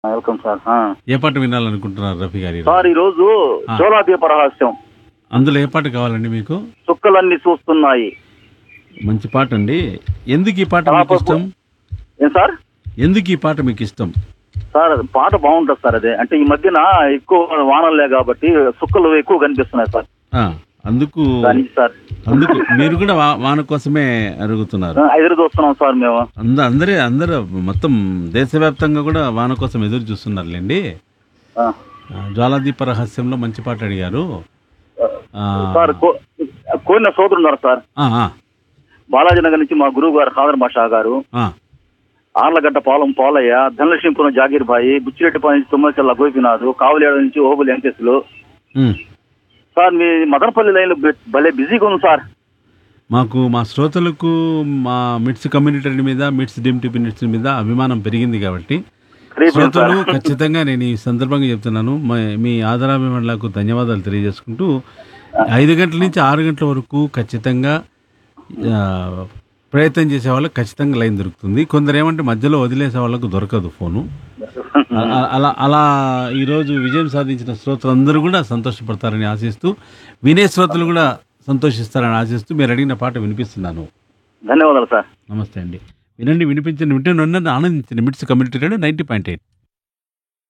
Welcome sir ఆ. ఏ పాట వినాలనుకుంటున్నారు రఫీ గారి సార్ ఈ రోజు ఆ. జోలాదీప రహస్యం అందులో ఏ పాట కావాలండి మీకు చుక్కలన్నీ చూస్తున్నాయి మంచి పాట అండి ఎందుకు ఈ పాట చాలా మీకు ఇష్టం ఏం సార్ ఎందుకు ఈ పాట మీకు ఇష్టం సార్ అది పాట బాగుంటుంది సార్ అది అంటే ఈ మధ్యన ఎక్కువ వానలే కాబట్టి చుక్కలు ఎక్కువ కనిపిస్తున్నాయి సార్ ఆ, అందుకు దానికి సార్ అందుకు మీరు కూడా వా- వాన కోసమే అడుగుతున్నారు ఆ, ఎదురు చూస్తున్నాం సార్ మేము అంద అందరే అందరూ మొత్తం దేశవ్యాప్తంగా కూడా వాన కోసం ఎదురు చూస్తున్నారులేండి ఆ. ఆ, జ్వాలాదీప రహస్యంలో మంచి పాట అడిగారు ఆ, సార్ కో- కోరిన సోదరు ఉన్నారు సార్ ఆ, ఆ, బాలాజీ నగర్ నుంచి మా గురువు గారు ఖాదర్ బాషా గారు ఆ, ఆర్లగడ్డ పాలెం పోలయ్య ధనలక్ష్మీపురం జాగీర్ భాయి బుచ్చిరెడ్డిపాలెం నుంచి తుమ్మచెల్ల గోపినాథ్ కావులేడ నుంచి ఓబుల్ వెంకటేశ్వరులు ఉమ్. సార్ మీ మదనపల్లి లైన్ భలే బిజీగా ఉంది సార్ మాకు మా శ్రోతలకు మా మిట్స్ కమ్యూనిటీ మీద మిట్స్ డిమ్టిపి మిట్స్ మీద అభిమానం పెరిగింది కాబట్టి రేపు శ్రోతలు సార్. ఖచ్చితంగా నేను ఈ సందర్భంగా చెప్తున్నాను మా- మీ ఆదరాభిమానులకు ధన్యవాదాలు తెలియజేసుకుంటూ ఐదు గంటల నుంచి ఆరు గంటల వరకు ఖచ్చితంగా ఆ, ప్రయత్నం చేసే వాళ్ళకి ఖచ్చితంగా లైన్ దొరుకుతుంది కొందరు ఏమంటే మధ్యలో వదిలేసే వాళ్ళకు దొరకదు ఫోను అ- అ- అలా అలా ఈరోజు విజయం సాధించిన శ్రోతలందరూ కూడా సంతోషపడతారని ఆశిస్తూ వినే శ్రోతలు కూడా సంతోషిస్తారని ఆశిస్తూ మీరు అడిగిన పాట వినిపిస్తున్నాను ధన్యవాదాలు సార్ నమస్తే అండి వినండి వినిపించండి వింటూనే ఉండండి ఆనందించండి MITS community radio ninety point eight